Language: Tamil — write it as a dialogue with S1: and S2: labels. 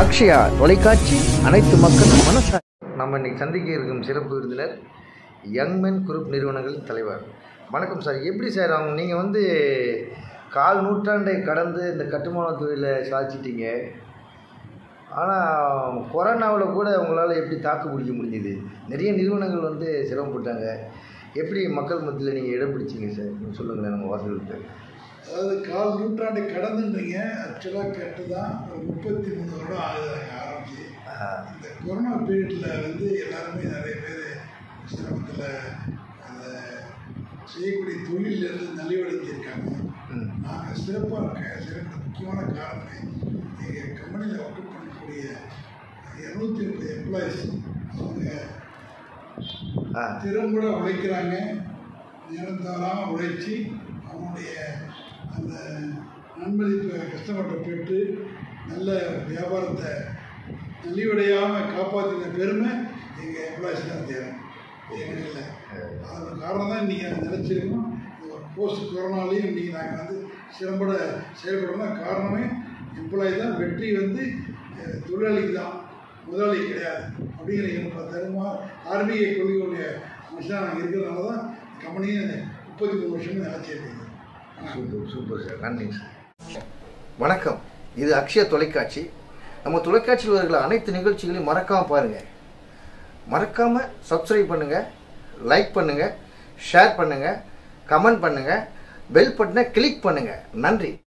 S1: அக்ஷயா தொலைக்காட்சி அனைத்து மக்கள் மனசா நம்ம இன்னைக்கு சந்திக்க இருக்கும் சிறப்பு விருந்தினர் யங் மென் குரூப் நிறுவனங்களின் தலைவர் வணக்கம் சார் எப்படி சார் அவங்க நீங்கள் வந்து கால் நூற்றாண்டை கடந்து இந்த கட்டுமான தொழிலை சாதிச்சிட்டீங்க ஆனால் கொரோனாவில் கூட உங்களால் எப்படி தாக்கு பிடிக்க முடிஞ்சுது நிறைய நிறுவனங்கள் வந்து சிரமப்பட்டாங்க எப்படி மக்கள் மத்தியில் நீங்கள் இடம் பிடிச்சீங்க சார் கொஞ்சம் சொல்லுங்களேன் நம்ம வாசலுக்கு
S2: அதாவது கால் நூற்றாண்டை கடந்துன்றீங்க ஆக்சுவலாக கேட்டு தான் ஒரு முப்பத்தி மூணு வருடம் ஆகுது எனக்கு ஆரம்பிச்சு இந்த கொரோனா பீரியடில் வந்து எல்லாருமே நிறைய பேர் சிரமத்தில் அந்த செய்யக்கூடிய தொழிலிருந்து நலிவடைஞ்சிருக்காங்க
S1: ம்
S2: நாங்கள் சிறப்பாக இருக்க சிறந்த முக்கியமான காரணமே எங்கள் கம்பெனியில் ஒர்க் பண்ணக்கூடிய இரநூத்தி ஐம்பது எம்ப்ளாயிஸ் அவங்க
S1: ஆ
S2: திறம்பட உழைக்கிறாங்க நேரம் தவறாமல் உழைச்சி அவங்களுடைய அந்த நன்மதிப்பை கஸ்டமர்கிட்ட பெற்று நல்ல வியாபாரத்தை நலிவடையாமல் காப்பாற்றின பெருமை எங்கள் எம்ப்ளாயிஸ் தான் தேரும் எங்களுக்கு இல்லை அதோட காரணம் தான் இன்றைக்கி நாங்கள் நினச்சிருக்கோம் போஸ்ட் கொரோனாலையும் இன்றைக்கி நாங்கள் வந்து சிறம்பட செயல்படணும் காரணமே எம்ப்ளாயி தான் வெற்றி வந்து அஹ், தொழிலாளிக்கு தான் முதலாளி கிடையாது அப்படிங்கிற எங்கள் தருமா ஆர்பிஐ கொள்கையுடைய மனுஷனாக நாங்கள் இருக்கிறதுனால தான் கம்பெனியை முப்பத்தி மூணு வருஷமும் நிலச்சிருக்கீங்க
S1: சூப்பர் சூப்பர் சார் நன்றிங்க சார் வணக்கம் இது அக்ஷய தொலைக்காட்சி நம்ம தொலைக்காட்சியில் வருகிற அனைத்து நிகழ்ச்சிகளையும் மறக்காமல் பாருங்கள் மறக்காமல் சப்ஸ்கிரைப் பண்ணுங்கள் லைக் பண்ணுங்கள் ஷேர் பண்ணுங்கள் கமெண்ட் பண்ணுங்கள் பெல் பட்டனை கிளிக் பண்ணுங்கள் நன்றி